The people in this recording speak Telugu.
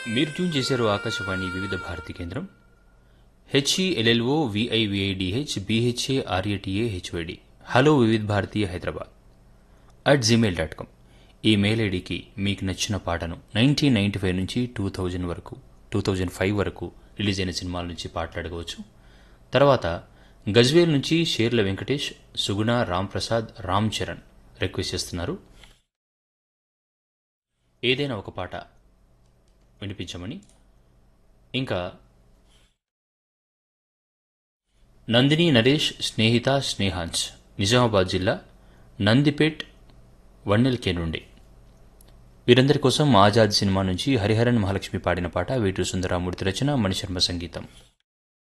మీరు ట్యూన్ చేశారు ఆకాశవాణి వివిధ భారతి కేంద్రం H E L L O V I V I D H B H A R A T A H Y D hello Vividh Bharati Hyderabad at Gmail dot com email ఐడికి మీకు నచ్చిన పాటను నైన్టీన్ నైన్టీ ఫైవ్ నుంచి టూ థౌజండ్ వరకు టూ థౌజండ్ ఫైవ్ వరకు రిలీజ్ అయిన సినిమాల నుంచి పాటలు అడగవచ్చు తర్వాత గజ్వేల్ నుంచి షేర్ల వెంకటేష్ సుగుణ రామ్ ప్రసాద్ రామ్ చరణ్ రిక్వెస్ట్ చేస్తున్నారు ఏదైనా ఒక పాట వినిపించమని ఇంకా నందిని నరేష్ స్నేహిత స్నేహాన్స్ నిజామాబాద్ జిల్లా నందిపేట్ వన్నెల్కే నుండి వీరందరి కోసం ఆజాద్ సినిమా నుంచి హరిహరన్ మహాలక్ష్మి పాడిన పాట వీటూరు సుందరామూర్తి రచన మణిశర్మ సంగీతం